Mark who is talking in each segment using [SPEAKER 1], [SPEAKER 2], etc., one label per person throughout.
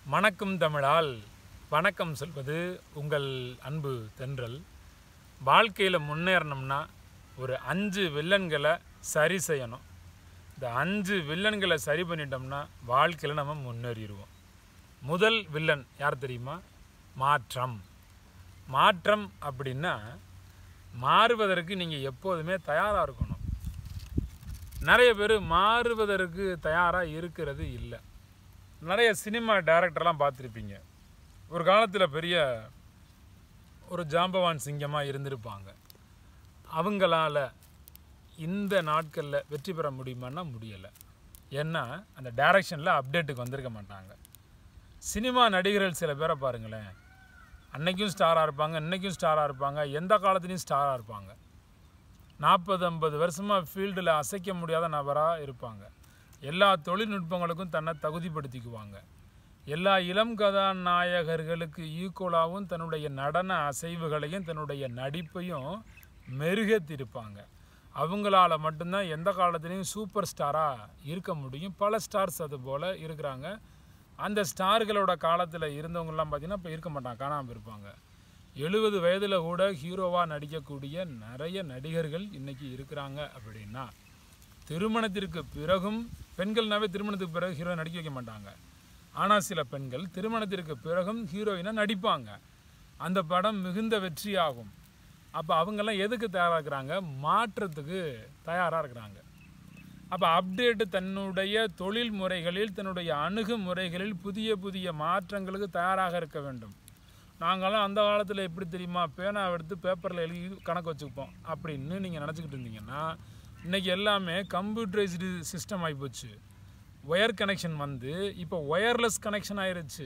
[SPEAKER 1] வணக்கம் தமிழால் வணக்கம் சொல்வது உங்கள் அன்பு தென்றல் வாழ்க்கையில் முன்னேறணும்னா ஒரு அஞ்சு வில்லன்களை சரி செய்யணும் இந்த அஞ்சு வில்லன்களை சரி பண்ணிட்டோம்னா வாழ்க்கையில் நம்ம முன்னேறிடுவோம் முதல் வில்லன் யார் தெரியுமா மாற்றம் மாற்றம் அப்படின்னா மாறுவதற்கு நீங்கள் எப்போதுமே தயாராக இருக்கணும் நிறைய பேர் மாறுவதற்கு தயாராக இருக்கிறது இல்லை நிறைய சினிமா டைரக்டர்லாம் பார்த்துருப்பீங்க ஒரு காலத்தில் பெரிய ஒரு ஜாம்பவான் சிங்கமாக இருந்திருப்பாங்க அவங்களால இந்த நாட்களில் வெற்றி பெற முடியுமான்னா முடியலை ஏன்னா அந்த டைரக்ஷனில் அப்டேட்டுக்கு வந்திருக்க மாட்டாங்க சினிமா நடிகர்கள் சில பேரை பாருங்களேன் அன்னைக்கும் ஸ்டாராக இருப்பாங்க இன்னைக்கும் ஸ்டாராக இருப்பாங்க எந்த காலத்துலேயும் ஸ்டாராக இருப்பாங்க நாற்பது ஐம்பது வருஷமாக ஃபீல்டில் அசைக்க முடியாத நபராக இருப்பாங்க எல்லா தொழில்நுட்பங்களுக்கும் தன்னை தகுதிப்படுத்திக்குவாங்க எல்லா இளம் கதாநாயகர்களுக்கு ஈக்குவலாகவும் தன்னுடைய நடன அசைவுகளையும் தன்னுடைய நடிப்பையும் மெருகேற்றிருப்பாங்க அவங்களால மட்டும்தான் எந்த காலத்துலேயும் சூப்பர் ஸ்டாராக இருக்க முடியும் பல ஸ்டார்ஸ் அது போல் இருக்கிறாங்க அந்த ஸ்டார்களோட காலத்தில் இருந்தவங்கலாம் பார்த்தீங்கன்னா இப்போ இருக்க மாட்டாங்க காணாமல் இருப்பாங்க எழுபது வயதில் கூட ஹீரோவாக நடிக்கக்கூடிய நிறைய நடிகர்கள் இன்னைக்கு இருக்கிறாங்க அப்படின்னா திருமணத்திற்கு பிறகும் பெண்கள்னாவே திருமணத்துக்கு பிறகு ஹீரோ நடிக்க வைக்க மாட்டாங்க ஆனால் சில பெண்கள் திருமணத்திற்கு பிறகும் ஹீரோயினாக நடிப்பாங்க அந்த படம் மிகுந்த வெற்றியாகும் அப்போ அவங்கெல்லாம் எதுக்கு தயாராக இருக்கிறாங்க மாற்றத்துக்கு தயாராக இருக்கிறாங்க அப்போ அப்டேட்டு தன்னுடைய தொழில் முறைகளில் தன்னுடைய அணுகுமுறைகளில் புதிய புதிய மாற்றங்களுக்கு தயாராக இருக்க வேண்டும் நாங்களாம் அந்த காலத்தில் எப்படி தெரியுமா பேனா எடுத்து பேப்பரில் எழுதி கணக்கு வச்சுப்போம் அப்படின்னு நீங்கள் நினச்சிக்கிட்டு இருந்தீங்கன்னா இன்றைக்கி எல்லாமே கம்ப்யூட்டரைஸ்டு சிஸ்டம் ஆகிப்போச்சு ஒயர் கனெக்ஷன் வந்து இப்போ ஒயர்லெஸ் கனெக்ஷன் ஆயிருச்சு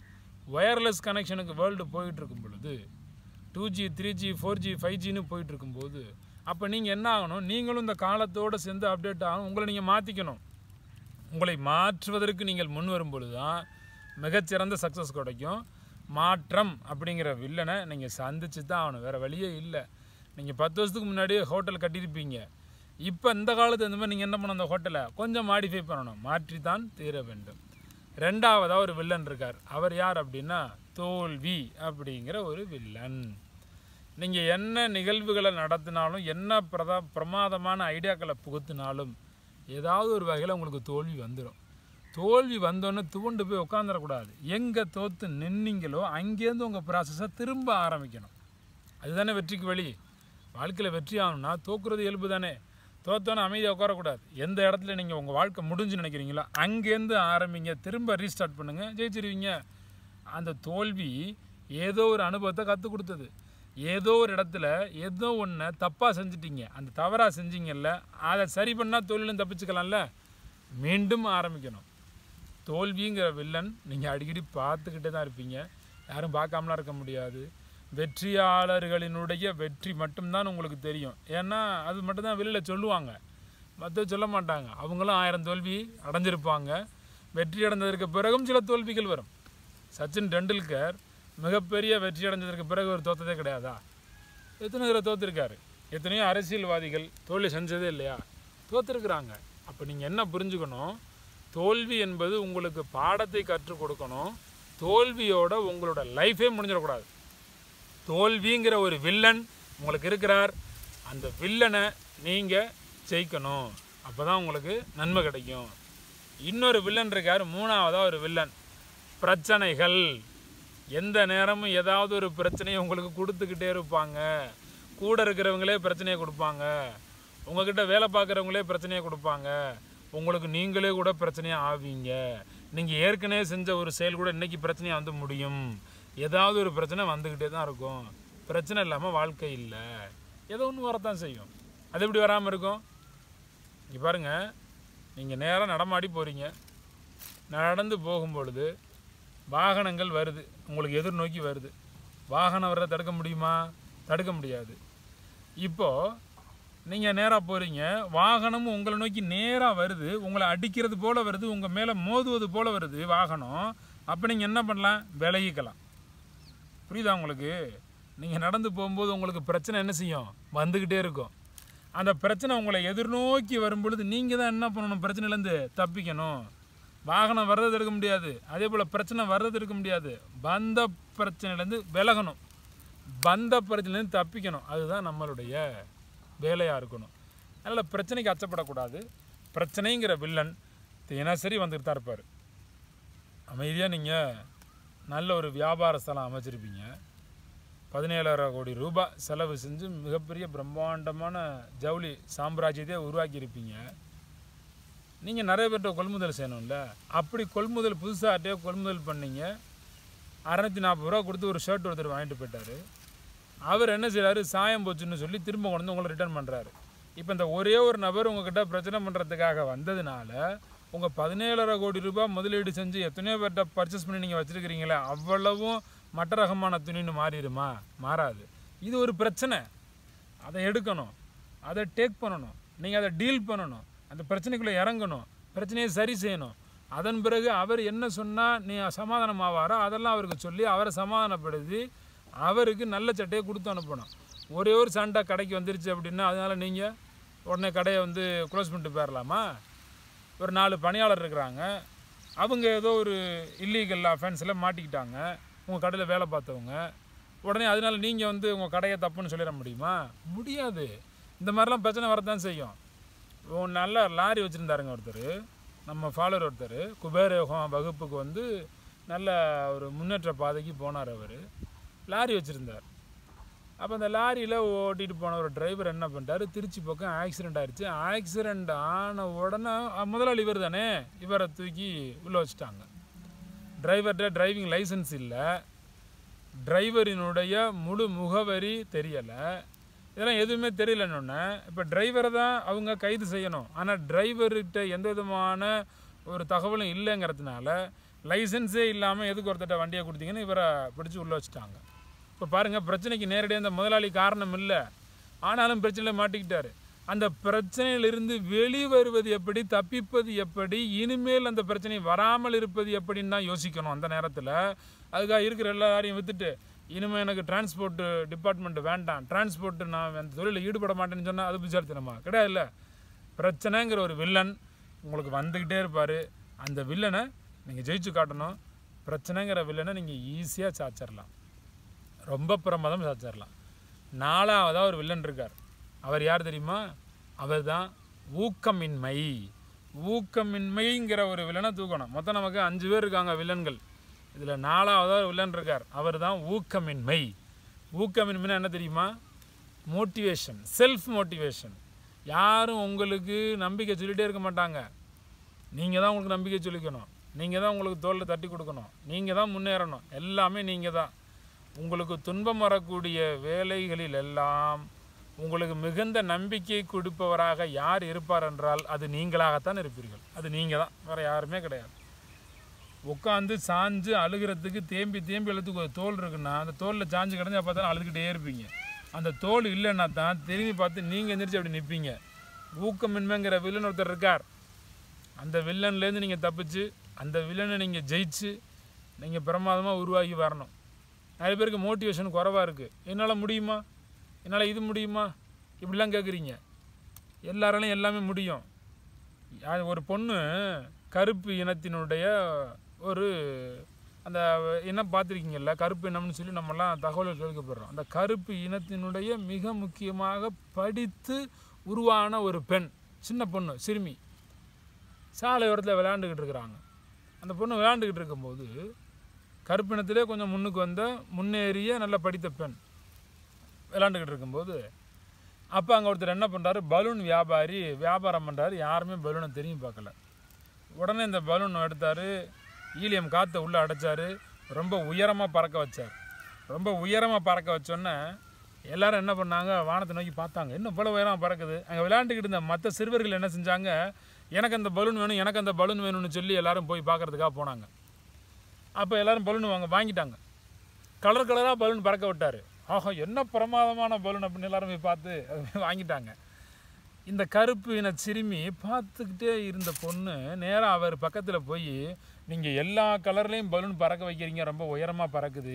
[SPEAKER 1] ஒயர்லெஸ் கனெக்ஷனுக்கு வேர்ல்டு போயிட்டு இருக்கும் பொழுது two G three G four G five ஜின்னு போயிட்டு இருக்கும்போது அப்போ நீங்கள் என்ன ஆகணும் நீங்களும் இந்த காலத்தோடு சேர்ந்து அப்டேட் ஆகணும் உங்களை நீங்கள் மாற்றிக்கணும் உங்களை மாற்றுவதற்கு நீங்கள் முன் வரும் பொழுது தான் மிகச்சிறந்த சக்ஸஸ் கிடைக்கும் மாற்றம் அப்படிங்கிற வில்லனை நீங்கள் சந்திச்சு தான் ஆகணும் வேறு வழியே இல்லை நீங்கள் பத்து வருஷத்துக்கு முன்னாடியே ஹோட்டல் கட்டியிருப்பீங்க இப்போ இந்த காலத்து இந்த மாதிரி நீங்கள் என்ன பண்ணணும் அந்த ஹோட்டலை கொஞ்சம் மாடிஃபை பண்ணணும் மாற்றி தான் தீர வேண்டும் ரெண்டாவதாக ஒரு வில்லன் இருக்கார் அவர் யார் அப்படின்னா தோல்வி அப்படிங்கிற ஒரு வில்லன் நீங்கள் என்ன நிகழ்வுகளை நடத்தினாலும் என்ன பிரதா பிரமாதமான ஐடியாக்களை புகுத்தினாலும் ஏதாவது ஒரு வகையில் உங்களுக்கு தோல்வி வந்துடும் தோல்வி வந்தோன்னே துவண்டு போய் உட்காந்துடக்கூடாது எங்கே தோற்று நின்னீங்களோ அங்கேருந்து உங்கள் ப்ராசஸை திரும்ப ஆரம்பிக்கணும் அதுதானே வெற்றிக்கு வழி வாழ்க்கையில் வெற்றி ஆகணும்னா தோக்குறது இயல்பு தானே தோத்தோன்னே அமைதியாக உட்காரக்கூடாது எந்த இடத்துல நீங்கள் உங்கள் வாழ்க்கை முடிஞ்சு நினைக்கிறீங்களோ அங்கேருந்து ஆரம்பிங்க திரும்ப ரீஸ்டார்ட் பண்ணுங்கள் ஜெயிச்சிருவீங்க அந்த தோல்வி ஏதோ ஒரு அனுபவத்தை கற்றுக் கொடுத்தது ஏதோ ஒரு இடத்துல ஏதோ ஒன்றை தப்பாக செஞ்சிட்டீங்க அந்த தவறாக செஞ்சீங்கல்ல அதை சரி பண்ணால் தொழிலும் தப்பிச்சுக்கலாம்ல மீண்டும் ஆரம்பிக்கணும் தோல்விங்கிற வில்லன் நீங்கள் அடிக்கடி பார்த்துக்கிட்டே தான் இருப்பீங்க யாரும் பார்க்காமலாம் இருக்க முடியாது வெற்றியாளர்களினுடைய வெற்றி மட்டும்தான் உங்களுக்கு தெரியும் ஏன்னா அது மட்டும்தான் வெளியில் சொல்லுவாங்க மற்ற சொல்ல மாட்டாங்க அவங்களும் ஆயிரம் தோல்வி அடைஞ்சிருப்பாங்க வெற்றி அடைந்ததற்கு பிறகும் சில தோல்விகள் வரும் சச்சின் டெண்டுல்கர் மிகப்பெரிய வெற்றி அடைஞ்சதற்கு பிறகு ஒரு தோத்ததே கிடையாதா எத்தனை தடவை தோத்துருக்காரு எத்தனையோ அரசியல்வாதிகள் தோல்வி செஞ்சதே இல்லையா தோத்துருக்குறாங்க அப்போ நீங்கள் என்ன புரிஞ்சுக்கணும் தோல்வி என்பது உங்களுக்கு பாடத்தை கற்றுக் கொடுக்கணும் தோல்வியோட உங்களோட லைஃபே முடிஞ்சிடக்கூடாது தோல்விங்கிற ஒரு வில்லன் உங்களுக்கு இருக்கிறார் அந்த வில்லனை நீங்கள் ஜெயிக்கணும் அப்போ தான் உங்களுக்கு நன்மை கிடைக்கும் இன்னொரு வில்லன் இருக்கார் மூணாவதாக ஒரு வில்லன் பிரச்சனைகள் எந்த நேரமும் ஏதாவது ஒரு பிரச்சனையை உங்களுக்கு கொடுத்துக்கிட்டே இருப்பாங்க கூட இருக்கிறவங்களே பிரச்சனையை கொடுப்பாங்க உங்ககிட்ட வேலை பார்க்குறவங்களே பிரச்சனையை கொடுப்பாங்க உங்களுக்கு நீங்களே கூட பிரச்சனையாக ஆவீங்க நீங்கள் ஏற்கனவே செஞ்ச ஒரு செயல் கூட இன்றைக்கி பிரச்சனையாக வந்து முடியும் ஏதாவது ஒரு பிரச்சனை வந்துக்கிட்டே தான் இருக்கும் பிரச்சனை இல்லாமல் வாழ்க்கை இல்லை ஏதோ ஒன்று வரத்தான் செய்யும் அது எப்படி வராமல் இருக்கும் இங்கே பாருங்கள் நீங்கள் நேராக நடமாடி போகிறீங்க நடந்து போகும்பொழுது வாகனங்கள் வருது உங்களுக்கு எதிர்நோக்கி வருது வாகனம் வர்றதை தடுக்க முடியுமா தடுக்க முடியாது இப்போது நீங்கள் நேராக போகிறீங்க வாகனமும் உங்களை நோக்கி நேராக வருது உங்களை அடிக்கிறது போல் வருது உங்கள் மேலே மோதுவது போல் வருது வாகனம் அப்போ நீங்கள் என்ன பண்ணலாம் விலகிக்கலாம் புரியுதா உங்களுக்கு நீங்கள் நடந்து போகும்போது உங்களுக்கு பிரச்சனை என்ன செய்யும் வந்துக்கிட்டே இருக்கும் அந்த பிரச்சனை உங்களை எதிர்நோக்கி வரும் பொழுது நீங்கள் தான் என்ன பண்ணணும் பிரச்சனையிலேருந்து தப்பிக்கணும் வாகனம் வர்றது எடுக்க முடியாது அதே போல் பிரச்சனை வர்றது எடுக்க முடியாது வந்த பிரச்சனையிலேருந்து விலகணும் வந்த பிரச்சனையிலேருந்து தப்பிக்கணும் அதுதான் நம்மளுடைய வேலையாக இருக்கணும் அதனால் பிரச்சனைக்கு அச்சப்படக்கூடாது பிரச்சனைங்கிற வில்லன் தினசரி வந்துட்டு தான் இருப்பார் அமைதியாக நீங்கள் நல்ல ஒரு வியாபார ஸ்தலம் அமைச்சிருப்பீங்க பதினேழாயிரம் கோடி ரூபாய் செலவு செஞ்சு மிகப்பெரிய பிரம்மாண்டமான ஜவுளி சாம்ராஜ்யத்தையே உருவாக்கியிருப்பீங்க நீங்கள் நிறைய பேர்கிட்ட கொள்முதல் செய்யணும்ல அப்படி கொள்முதல் புதுசாகிட்டே கொள்முதல் பண்ணீங்க அறநூற்றி நாற்பது ரூபா கொடுத்து ஒரு ஷர்ட் ஒருத்தர் வாங்கிட்டு போயிட்டாரு அவர் என்ன செய்றாரு சாயம் போச்சுன்னு சொல்லி திரும்ப கொண்டு வந்து உங்களை ரிட்டர்ன் பண்ணுறாரு இப்போ இந்த ஒரே ஒரு நபர் உங்ககிட்ட பிரச்சனை பண்ணுறதுக்காக வந்ததுனால உங்கள் பதினேழரை கோடி ரூபாய் முதலீடு செஞ்சு எத்தனையோ பேர்கிட்ட பர்ச்சேஸ் பண்ணி நீங்கள் வச்சுருக்கிறீங்களே அவ்வளவும் மட்ட ரகமான துணின்னு மாறிடுமா மாறாது இது ஒரு பிரச்சனை அதை எடுக்கணும் அதை டேக் பண்ணணும் நீங்கள் அதை டீல் பண்ணணும் அந்த பிரச்சனைக்குள்ளே இறங்கணும் பிரச்சனையை சரி செய்யணும் அதன் பிறகு அவர் என்ன சொன்னால் நீ சமாதானம் ஆவாரோ அதெல்லாம் அவருக்கு சொல்லி அவரை சமாதானப்படுத்தி அவருக்கு நல்ல சட்டையை கொடுத்து அனுப்பணும் ஒரே ஒரு சண்டை கடைக்கு வந்துருச்சு அப்படின்னா அதனால் நீங்கள் உடனே கடையை வந்து க்ளோஸ் பண்ணிட்டு போயிடலாமா ஒரு நாலு பணியாளர் இருக்கிறாங்க அவங்க ஏதோ ஒரு இல்லீகல் அஃபென்ஸில் மாட்டிக்கிட்டாங்க உங்கள் கடையில் வேலை பார்த்தவங்க உடனே அதனால நீங்கள் வந்து உங்கள் கடையை தப்புன்னு சொல்லிட முடியுமா முடியாது இந்த மாதிரிலாம் பிரச்சனை வரத்தான் செய்யும் ஒரு நல்ல லாரி வச்சுருந்தாருங்க ஒருத்தர் நம்ம ஃபாலோவர் ஒருத்தர் குபேர யோகம் வகுப்புக்கு வந்து நல்ல ஒரு முன்னேற்ற பாதைக்கு போனார் அவர் லாரி வச்சுருந்தார் அப்போ அந்த லாரியில் ஓட்டிகிட்டு போன ஒரு டிரைவர் என்ன பண்ணிட்டாரு திருச்சி பக்கம் ஆக்சிடெண்ட் ஆயிடுச்சு ஆக்சிடெண்ட் ஆன உடனே அஹ், முதலாளி இவர் தானே இவரை தூக்கி உள்ளே வச்சுட்டாங்க டிரைவர்கிட்ட டிரைவிங் லைசன்ஸ் இல்லை டிரைவரினுடைய முழு முகவரி தெரியலை இதெல்லாம் எதுவுமே தெரியலன்னொன்னே இப்போ டிரைவரை தான் அவங்க கைது செய்யணும் ஆனால் டிரைவர்கிட்ட எந்த விதமான ஒரு தகவலும் இல்லைங்கிறதுனால லைசன்ஸே இல்லாமல் எதுக்கு ஒருத்தட்ட வண்டியை கொடுத்தீங்கன்னு இவரை பிடிச்சி உள்ளே வச்சுட்டாங்க இப்போ பாருங்கள் பிரச்சனைக்கு நேரடியாக அந்த முதலாளி காரணம் இல்லை ஆனாலும் பிரச்சனையில் மாட்டிக்கிட்டாரு அந்த பிரச்சனையிலிருந்து வெளிவருவது எப்படி தப்பிப்பது எப்படி இனிமேல் அந்த பிரச்சனை வராமல் இருப்பது எப்படின்னு தான் யோசிக்கணும் அந்த நேரத்தில் அதுக்காக இருக்கிற எல்லாரையும் விற்றுட்டு இனிமேல் எனக்கு டிரான்ஸ்போர்ட் டிபார்ட்மெண்ட் வேண்டாம் டிரான்ஸ்போர்ட் நான் அந்த தொழிலில் ஈடுபட மாட்டேன்னு சொன்னால் அது புத்திசாலித்தனமா கிடையாதுல்ல பிரச்சனைங்கிற ஒரு வில்லன் உங்களுக்கு வந்துக்கிட்டே இருப்பார் அந்த வில்லனை நீங்கள் ஜெயிச்சு காட்டணும் பிரச்சனைங்கிற வில்லனை நீங்கள் ஈஸியாக சாச்சிடலாம் ரொம்ப பிரமாதம் சாச்சிடலாம் நாலாவதாக ஒரு வில்லன் இருக்கார் அவர் யார் தெரியுமா அவர் தான் ஊக்கமின்மை ஊக்கமின்மைங்கிற ஒரு வில்லனை தூக்கணும் மொத்தம் நமக்கு அஞ்சு பேர் இருக்காங்க வில்லன்கள் இதில் நாலாவதாக ஒரு வில்லன் இருக்கார் அவர் தான் ஊக்கமின்மை ஊக்கமின்மைனா என்ன தெரியுமா மோட்டிவேஷன் செல்ஃப் மோட்டிவேஷன் யாரும் உங்களுக்கு நம்பிக்கை சொல்லிகிட்டே இருக்க மாட்டாங்க நீங்கள் தான் உங்களுக்கு நம்பிக்கை சொல்லிக்கணும் நீங்கள் தான் உங்களுக்கு தோளில் தட்டி கொடுக்கணும் நீங்கள் தான் முன்னேறணும் எல்லாமே நீங்கள் தான் உங்களுக்கு துன்பம் வரக்கூடிய வேலைகளில் எல்லாம் உங்களுக்கு மிகுந்த நம்பிக்கை கொடுப்பவராக யார் இருப்பார் என்றால் அது நீங்களாகத்தான் இருப்பீர்கள் அது நீங்கள் தான் வேறு யாருமே கிடையாது உட்காந்து சாஞ்சு அழுகிறதுக்கு தேம்பி தேம்பி எழுத்துக்கு ஒரு தோல் இருக்குன்னா அந்த தோலில் சாஞ்சு கிடந்து அப்போ தான் அழுதுகிட்டே இருப்பீங்க அந்த தோல் இல்லைன்னா தான் திரும்பி பார்த்து நீங்கள் எந்திரிச்சு அப்படி நிற்பீங்க ஊக்கமின்மைங்கிற வில்லன் ஒருத்தர் இருக்கார் அந்த வில்லன்லேருந்து நீங்கள் தப்பிச்சு அந்த வில்லனை நீங்கள் ஜெயிச்சு நீங்கள் பிரமாதமாக உருவாகி வரணும் நிறைய பேருக்கு மோட்டிவேஷன் குறைவாக இருக்குது என்னால் முடியுமா என்னால் இது முடியுமா இப்படிலாம் கேட்குறீங்க எல்லாராலையும் எல்லாமே முடியும் யா- ஒரு பொண்ணு கருப்பு இனத்தினுடைய ஒரு அந்த இனம் பார்த்துருக்கீங்கல்ல கருப்பு இனம்னு சொல்லி நம்மலாம் தகவல் கேட்கப்படுறோம் அந்த கருப்பு இனத்தினுடைய மிக முக்கியமாக படித்து உருவான ஒரு பெண் சின்ன பொண்ணு சிறுமி சாலையோரத்தில் விளையாண்டுக்கிட்டு இருக்கிறாங்க அந்த பொண்ணு விளையாண்டுக்கிட்டு இருக்கும்போது கருப்பினத்திலே கொஞ்சம் முன்னுக்கு வந்த முன்னேறிய நல்ல படித்த பெண் விளையாண்டுக்கிட்டு இருக்கும்போது அப்போ அங்கே ஒருத்தர் என்ன பண்ணுறாரு பலூன் வியாபாரி வியாபாரம் பண்ணுறாரு யாருமே பலூனை தெரியும் பார்க்கல உடனே இந்த பலூன் எடுத்தார் ஈலியம் காற்றை உள்ளே அடைச்சாரு ரொம்ப உயரமாக பறக்க வச்சார் ரொம்ப உயரமாக பறக்க வச்சோன்னே எல்லாரும் என்ன பண்ணாங்க வானத்தை நோக்கி பார்த்தாங்க இன்னும் இவ்வளோ உயரமாக பறக்குது அங்கே விளையாண்டுக்கிட்டு இருந்த மற்ற சிறுவர்கள் என்ன செஞ்சாங்க எனக்கு அந்த பலூன் வேணும் எனக்கு அந்த பலூன் வேணும்னு சொல்லி எல்லாரும் போய் பார்க்கறதுக்காக போனாங்க அப்போ எல்லாரும் பலூன் வாங்க வாங்கிட்டாங்க கலர் கலராக பலூன் பறக்க விட்டார் ஆஹா என்ன பிரமாதமான பலூன் அப்படின்னு எல்லாரும் போய் பார்த்து அதை போய் வாங்கிட்டாங்க இந்த கருப்பு இன சிறுமி பார்த்துக்கிட்டே இருந்த பொண்ணு நேராக அவர் பக்கத்தில் போய் நீங்கள் எல்லா கலர்லேயும் பலூன் பறக்க வைக்கிறீங்க ரொம்ப உயரமாக பறக்குது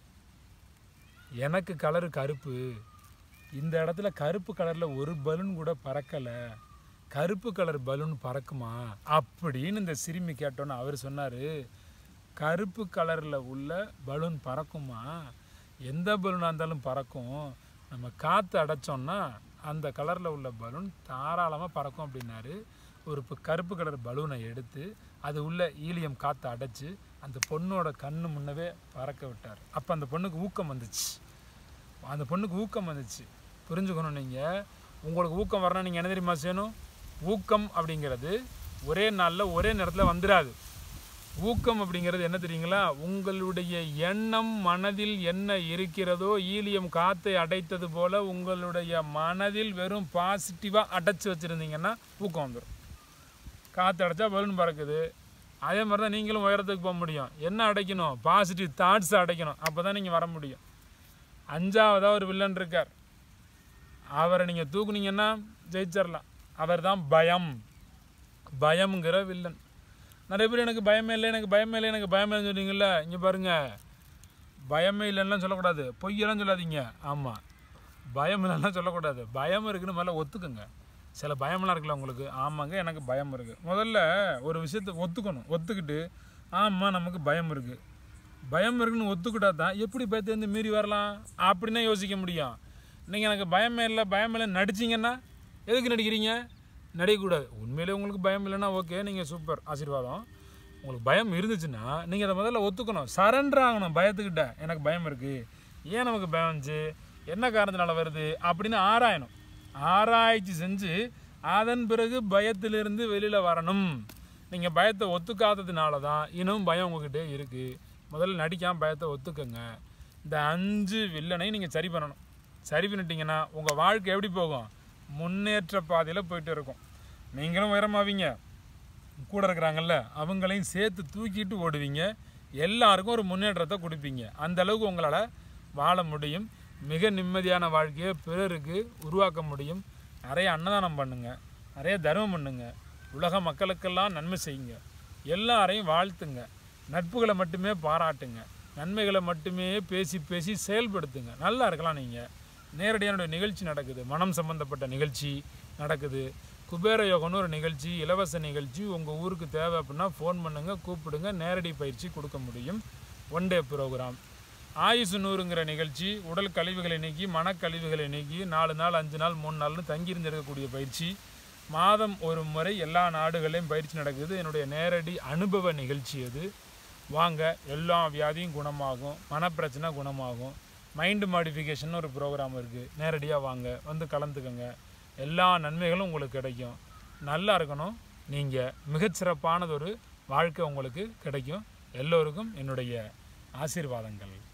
[SPEAKER 1] எனக்கு கலரு கருப்பு இந்த இடத்துல கருப்பு கலரில் ஒரு பலூன் கூட பறக்கலை கருப்பு கலர் பலூன் பறக்குமா அப்படின்னு இந்த சிறுமி கேட்டோன்னு அவர் சொன்னார் கருப்பு கலரில் உள்ள பலூன் பறக்குமா எந்த பலூனாக இருந்தாலும் பறக்கும் நம்ம காற்று அடைச்சோம்னா அந்த கலரில் உள்ள பலூன் தாராளமாக பறக்கும் அப்படின்னாரு ஒரு இப்போ கருப்பு கலர் பலூனை எடுத்து அது உள்ள ஈலியம் காற்று அடைச்சி அந்த பொண்ணோட கண்ணு முன்னவே பறக்க விட்டார் அப்போ அந்த பொண்ணுக்கு ஊக்கம் வந்துச்சு அந்த பொண்ணுக்கு ஊக்கம் வந்துச்சு புரிஞ்சுக்கணும் நீங்கள் உங்களுக்கு ஊக்கம் வரணும் நீங்கள் என்ன தெரியுமா செய்யணும் ஊக்கம் அப்படிங்கிறது ஒரே நாளில் ஒரே நேரத்தில் வந்துடாது ஊக்கம் அப்படிங்கிறது என்ன தெரியுங்களா உங்களுடைய எண்ணம் மனதில் என்ன இருக்கிறதோ ஈலியம் காற்றை அடைத்தது போல உங்களுடைய மனதில் வெறும் பாசிட்டிவாக அடைச்சி வச்சுருந்தீங்கன்னா ஊக்கம் வந்துடும் காற்று அடைச்சா பலூன் பறக்குது அதே மாதிரி தான் நீங்களும் உயரத்துக்கு போக முடியும் என்ன அடைக்கணும் பாசிட்டிவ் தாட்ஸ் அடைக்கணும் அப்போ தான் நீங்கள் வர முடியும் அஞ்சாவதாக ஒரு வில்லன் இருக்கார் அவரை நீங்கள் தூக்குனீங்கன்னா ஜெயிச்சிடலாம் அவர் தான் பயம் பயம்ங்கிற வில்லன் நிறைய பேர் எனக்கு பயமே இல்லை எனக்கு பயமே இல்லை எனக்கு பயமே இல்லைன்னு சொன்னீங்கல்ல இங்கே பாருங்கள் பயமே இல்லைன்னா சொல்லக்கூடாது பொய்யெல்லாம் சொல்லாதீங்க ஆமாம் பயம் இல்லைன்னா சொல்லக்கூடாது பயம் இருக்குன்னு முதல்ல ஒத்துக்குங்க சில பயமெல்லாம் இருக்குல்ல உங்களுக்கு ஆமாங்க எனக்கு பயம் இருக்குது முதல்ல ஒரு விஷயத்தை ஒத்துக்கணும் ஒத்துக்கிட்டு ஆமாம் நமக்கு பயம் இருக்குது பயம் இருக்குன்னு ஒத்துக்கிட்டா தான் எப்படி பயத்துலேருந்து மீறி வரலாம் அப்படின்னா யோசிக்க முடியும் நீங்கள் எனக்கு பயமே இல்லை பயம் இல்லை நடிச்சிங்கன்னா எதுக்கு நடிக்கிறீங்க நடிக்கக்கூடாது உண்மையிலே உங்களுக்கு பயம் இல்லைன்னா ஓகே நீங்கள் சூப்பர் ஆசீர்வாதம் உங்களுக்கு பயம் இருந்துச்சுன்னா நீங்கள் அதை முதல்ல ஒத்துக்கணும் சரண்டர் ஆகணும் பயத்துக்கிட்ட எனக்கு பயம் இருக்குது ஏன் நமக்கு பயம் வந்துச்சு என்ன காரணத்தினால வருது அப்படின்னு ஆராயணும் ஆராய்ச்சி செஞ்சு அதன் பிறகு பயத்திலிருந்து வெளியில் வரணும் நீங்கள் பயத்தை ஒத்துக்காததுனால தான் இன்னும் பயம் உங்ககிட்ட இருக்குது முதல்ல நடிக்காமல் பயத்தை ஒத்துக்கங்க இந்த அஞ்சு வில்லனை நீங்கள் சரி பண்ணணும் சரி பண்ணிட்டீங்கன்னா உங்கள் வாழ்க்கை எப்படி போகும் முன்னேற்ற பாதையில் போயிட்டு இருக்கும் நீங்களும் உயரமாவீங்க கூட இருக்கிறாங்கல்ல அவங்களையும் சேர்த்து தூக்கிட்டு ஓடுவீங்க எல்லாருக்கும் ஒரு முன்னேற்றத்தை கொடுப்பீங்க அந்த அளவுக்கு உங்களால் வாழ முடியும் மிக நிம்மதியான வாழ்க்கையை பிறருக்கு உருவாக்க முடியும் நிறைய அன்னதானம் பண்ணுங்க நிறைய தர்மம் பண்ணுங்க உலக மக்களுக்கெல்லாம் நன்மை செய்யுங்க எல்லாரையும் வாழ்த்துங்க நட்புகளை மட்டுமே பாராட்டுங்க நன்மைகளை மட்டுமே பேசி பேசி செயல்படுத்துங்க நல்லா இருக்கலாம் நீங்கள் நேரடியான நிகழ்ச்சி நடக்குது மனம் சம்பந்தப்பட்ட நிகழ்ச்சி நடக்குது குபேர யோகம்னு ஒரு நிகழ்ச்சி இலவச நிகழ்ச்சி உங்கள் ஊருக்கு தேவை அப்படின்னா ஃபோன் பண்ணுங்கள் கூப்பிடுங்க நேரடி பயிற்சி கொடுக்க முடியும் ஒன் டே ப்ரோக்ராம் ஆயுசு நூறுங்கிற நிகழ்ச்சி உடல் கழிவுகளை நீக்கி மனக்கழிவுகளை நீக்கி நாலு நாள் அஞ்சு நாள் மூணு நாள்னு தங்கியிருந்திருக்கக்கூடிய பயிற்சி மாதம் ஒரு முறை எல்லா நாடுகளையும் பயிற்சி நடக்குது என்னுடைய நேரடி அனுபவ நிகழ்ச்சி அது வாங்க எல்லா வியாதியும் குணமாகும் மனப்பிரச்சனை குணமாகும் மைண்டு மாடிஃபிகேஷன் ஒரு ப்ரோக்ராம் இருக்குது நேரடியாக வாங்க வந்து கலந்துக்கங்க எல்லா நன்மைகளும் உங்களுக்கு கிடைக்கும் நல்லா இருக்கணும் நீங்கள் மிகச்சிறப்பானதொரு வாழ்க்கை உங்களுக்கு கிடைக்கும் எல்லோருக்கும் என்னுடைய ஆசீர்வாதங்கள்